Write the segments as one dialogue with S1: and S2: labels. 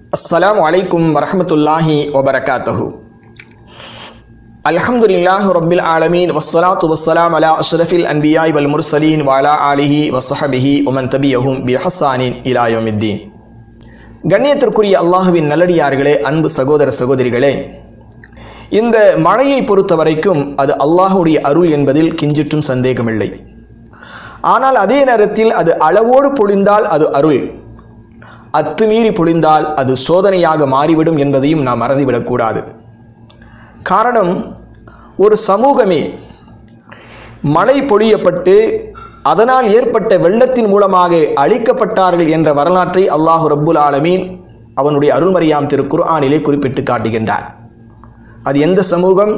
S1: அஸ்ஸலாமு அலைக்கும் வரஹமத்துல்லாஹி வபரகாத்தஹு அல்ஹம்துலில்லாஹ் ரப்பில் ஆலமீன் வஸ்ஸலாத்து வஸ்ஸலாம் அலா அஷ்ரஃபில் அன்பியாய் வல் முர்சலீன் வலா ஆலிஹி வஸ்ஸஹபிஹி உமன் தபியஹும் பிஹசானின் இலா யௌமித்தீன் கண்ணியத்திற்குரிய அல்லாஹுவின் நல்லடியார்களே அன்பு சகோதர சகோதரிகளே இந்த மழையை பொறுத்த வரைக்கும் அது அல்லாஹுடைய அருள் என்பதில் கிஞ்சிற்றும் சந்தேகமில்லை ஆனால் அதே நேரத்தில் அது அளவோடு பொழிந்தால் அது அருள் அத்துமீறி பொழிந்தால் அது சோதனையாக மாறிவிடும் என்பதையும் நாம் மறந்துவிடக்கூடாது காரணம் ஒரு சமூகமே மழை பொழியப்பட்டு அதனால் ஏற்பட்ட வெள்ளத்தின் மூலமாக அழிக்கப்பட்டார்கள் என்ற வரலாற்றை அல்லாஹு ரப்புல் ஆலமீன் அவனுடைய அருள்மறையாம் திரு குர்ஆனிலே குறிப்பிட்டு காட்டுகின்றார் அது எந்த சமூகம்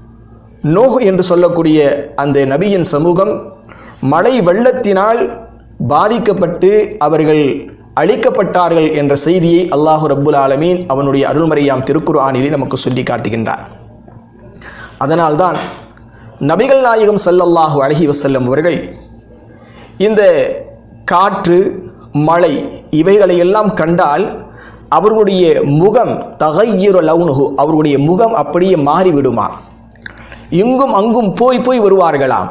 S1: நோஹ் என்று சொல்லக்கூடிய அந்த நபியின் சமூகம் மழை வெள்ளத்தினால் பாதிக்கப்பட்டு அவர்கள் அழிக்கப்பட்டார்கள் என்ற செய்தியை அல்லாஹு ரப்புல் ஆலமீன் அவனுடைய அருள்மறையாம் திருக்குர்ஆனிலே நமக்கு சொல்லி காட்டுகின்றார் அதனால்தான் நபிகள் நாயகம் ஸல்லல்லாஹு அலைஹி வஸல்லம் அவர்கள் இந்த காற்று மழை இவைகளை எல்லாம் கண்டால் அவர்களுடைய முகம் தகையிற லவுனுகு அவர்களுடைய முகம் அப்படியே மாறிவிடுமா இங்கும் அங்கும் போய் போய் வருவார்களாம்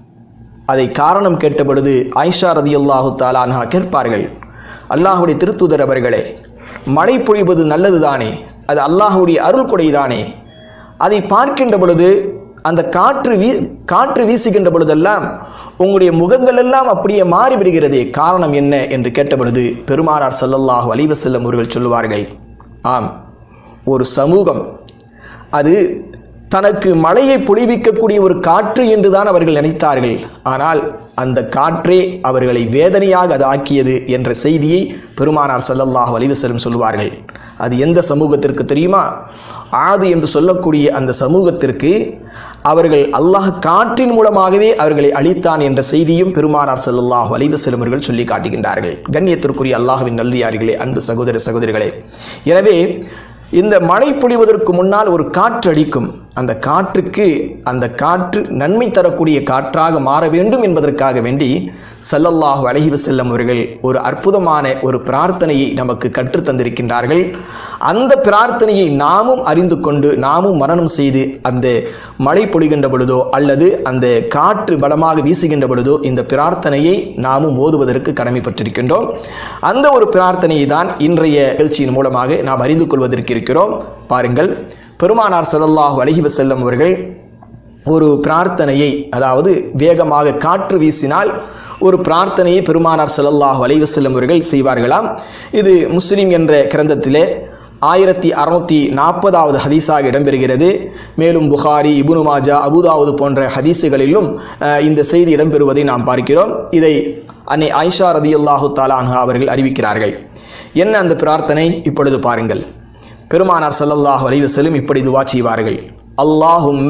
S1: அதை காரணம் கேட்ட பொழுது ஆயிஷா ரதி அல்லாஹு தாலான்ஹா கேட்பார்கள் அல்லாஹுடைய திருத்துதர் அவர்களே மழை பொழிவது நல்லதுதானே அது அல்லாஹுடைய அருள் கொடைதானே அதை பார்க்கின்ற பொழுது அந்த காற்று வீ காற்று வீசுகின்ற பொழுதெல்லாம் உங்களுடைய முகங்கள் எல்லாம் அப்படியே மாறிவிடுகிறதே காரணம் என்ன என்று கேட்ட பொழுது பெருமானார் சல்லல்லாஹு அலைவசல்லம் அவர்கள் சொல்லுவார்கள் ஆம் ஒரு சமூகம் அது தனக்கு மழையை பொழிவிக்கக்கூடிய ஒரு காற்று என்றுதான் அவர்கள் நினைத்தார்கள் ஆனால் அந்த காற்றே அவர்களை வேதனையாக அது ஆக்கியது என்ற செய்தியை பெருமானார் சல்லல்லாஹு அலைவசல்லம் சொல்லுவார்கள் அது எந்த சமூகத்திற்கு தெரியுமா ஆது என்று சொல்லக்கூடிய அந்த சமூகத்திற்கு அவர்கள் அல்லாஹ் காற்றின் மூலமாகவே அவர்களை அழித்தான் என்ற செய்தியும் பெருமானார் சல்லாஹ் அலைவசலம் அவர்கள் சொல்லி காட்டுகின்றார்கள் கண்ணியத்திற்குரிய அல்லாஹுவின் நல்லியார்களே அன்பு சகோதர சகோதரிகளே எனவே இந்த மழை பொழிவதற்கு முன்னால் ஒரு காற்று அடிக்கும் அந்த காற்றுக்கு அந்த காற்று நன்மை தரக்கூடிய காற்றாக மாற வேண்டும் என்பதற்காக வேண்டி சல்லல்லாஹு அலைஹி வஸல்லம் அவர்கள் ஒரு அற்புதமான ஒரு பிரார்த்தனையை நமக்கு கற்றுத் தந்திருக்கின்றார்கள் அந்த பிரார்த்தனையை நாமும் அறிந்து கொண்டு நாமும் மரணம் செய்து அந்த மழை பொழிகின்ற பொழுதோ அல்லது அந்த காற்று பலமாக வீசுகின்ற பொழுதோ இந்த பிரார்த்தனையை நாமும் ஓதுவதற்கு கடமைப்பட்டிருக்கின்றோம் அந்த ஒரு பிரார்த்தனையை தான் இன்றைய நிகழ்ச்சியின் மூலமாக நாம் அறிந்து கொள்வதற்கு இருக்கிறோம் பாருங்கள் பெருமானார் சல்லல்லாஹு அலைஹி வஸல்லம் அவர்கள் ஒரு பிரார்த்தனையை அதாவது வேகமாக காற்று வீசினால் ஒரு பிரார்த்தனையை பெருமானார் ஸல்லல்லாஹு அலைஹி வஸல்லம் அவர்கள் செய்வார்களாம் இது முஸ்லிம் என்ற கிரந்தத்திலே ஆயிரத்தி அறுநூத்தி நாற்பதாவது ஹதீஸாக இடம்பெறுகிறது மேலும் புகாரி இபுனு மாஜா அபுதாவுது போன்ற ஹதீஸுகளிலும் அஹ், இந்த செய்தி இடம்பெறுவதை நாம் பார்க்கிறோம் இதை அன்னை ஆயிஷா ரதியுல்லாஹு தாலான்ஹா அவர்கள் அறிவிக்கிறார்கள் என்ன அந்த பிரார்த்தனை இப்பொழுது பாருங்கள் பெருமானார் ஸல்லல்லாஹு அலைஹி வஸல்லம் இப்படி துவா செய்வார்கள் அல்லாஹும்ம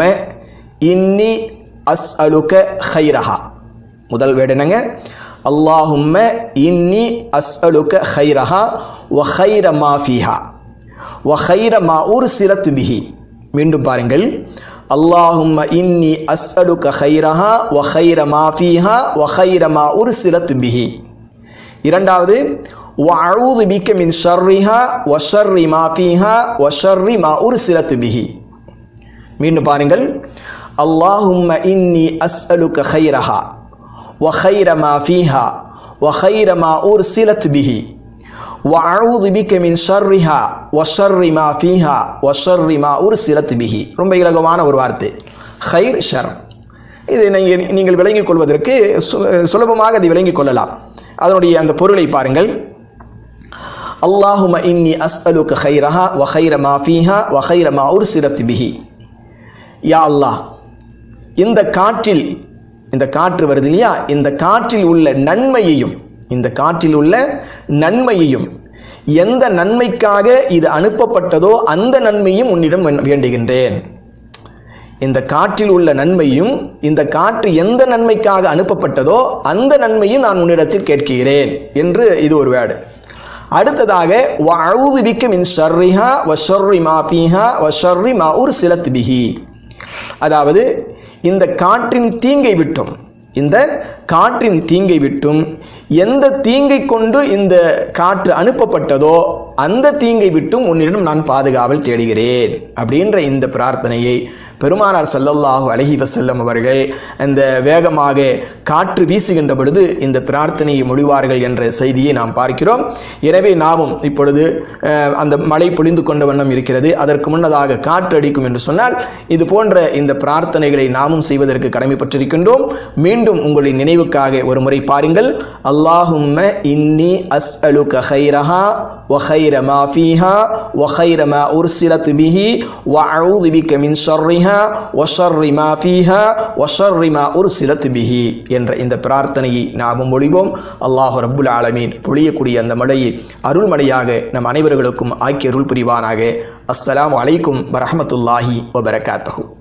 S1: இன்னி அஸ்அலுக ஹைரஹா முதல் வேர்டு என்னங்க அல்லாஹும்ம இன்னி அஸ்அலுக ஹைரஹா வ ஹைர மா ஃபீஹா வ ஹைர மா உர்சிலத் பிஹி மீண்டும் பாருங்கள் அல்லாஹும்ம இன்னி அஸ்அலுக ஹைரஹா வ ஹைர மா ஃபீஹா வ ஹைர மா உர்சிலத் பிஹி இரண்டாவது وأعوذ بك من شرها وشر ما فيها وشر ما أرسلت به மீண்டும் பாருங்கள் اللهم إني أسألك خيرها وخير ما فيها وخير ما أرسلت به وأعوذ بك من شرها وشر ما فيها وشر ما أرسلت به ரொம்ப இலகுவான ஒரு வார்த்தை ஹைர் ஷர் இது நீங்கள் நீங்கள் விளங்கிக் கொள்வதற்கு சு- சுலபமாக அதை விளங்கிக் கொள்ளலாம் அதனுடைய அந்த பொருளை பாருங்கள் அல்லாஹும இன்னி அஸ்அலுக ஹைரஹா வ ஹைர மா ஃபீஹா வ ஹைர மா உர்சிலத் பிஹி யா அல்லாஹ் இந்த காற்றில் இந்த காற்று வருது இல்லையா இந்த காற்றில் உள்ள நன்மையையும் இந்த காற்றில் உள்ள நன்மையையும் எந்த நன்மைக்காக இது அனுப்பப்பட்டதோ அந்த நன்மையும் உன்னிடம் வேண்- வேண்டுகின்றேன் இந்த காற்றில் உள்ள நன்மையும் இந்த காற்று எந்த நன்மைக்காக அனுப்பப்பட்டதோ அந்த நன்மையும் நான் உன்னிடத்தில் கேட்கிறேன் என்று இது ஒரு வேர்டு அடுத்ததாக வஅஊது பிக்க மின் ஷர்ரிஹா வ ஷர்ரி மா ஃபீஹா வ ஷர்ரி மா உர்சிலத் பிஹி அதாவது இந்த காற்றின் தீங்கை விட்டும் இந்த காற்றின் தீங்கை விட்டும் எந்த தீங்கை கொண்டு இந்த காற்று அனுப்பப்பட்டதோ அந்த தீங்கை விட்டும் உன்னிடம் நான் பாதுகாவல் தேடுகிறேன் அப்படின்ற இந்த பிரார்த்தனையை பெருமானார் ஸல்லல்லாஹு அலைஹி வஸல்லம் அவர்கள் அந்த வேகமாக காற்று வீசுகின்ற பொழுது இந்த பிரார்த்தனையை மொழிவார்கள் என்ற செய்தியை நாம் பார்க்கிறோம் எனவே நாமும் இப்பொழுது அஹ், அந்த மழை பொழிந்து கொண்ட வண்ணம் இருக்கிறது அதற்கு முன்னதாக காற்று அடிக்கும் என்று சொன்னால் இது போன்ற இந்த பிரார்த்தனைகளை நாமும் செய்வதற்கு கடமைப்பட்டிருக்கின்றோம் மீண்டும் உங்களின் நினைவுக்காக ஒரு முறை பாருங்கள் அல்லாஹும்ம இன்னி அஸ்அலுக ஹைரஹா وخير ما فيها وخير ما أرسلت به وأعوذ بك من شرها وشر ما فيها وشر ما أرسلت به என்ற இந்த பிரார்த்தனையை நாமும் மொழிவோம் அல்லாஹ் ரப்புல் ஆலமீன் பொழியக்கூடிய அந்த மழையை அருள்மழையாக நம் அனைவர்களுக்கும் ஆக்கிய அருள் புரிவானாக அஸ்ஸலாமு அலைக்கும் வரஹ்மத்துல்லாஹி வபரகாத்தஹு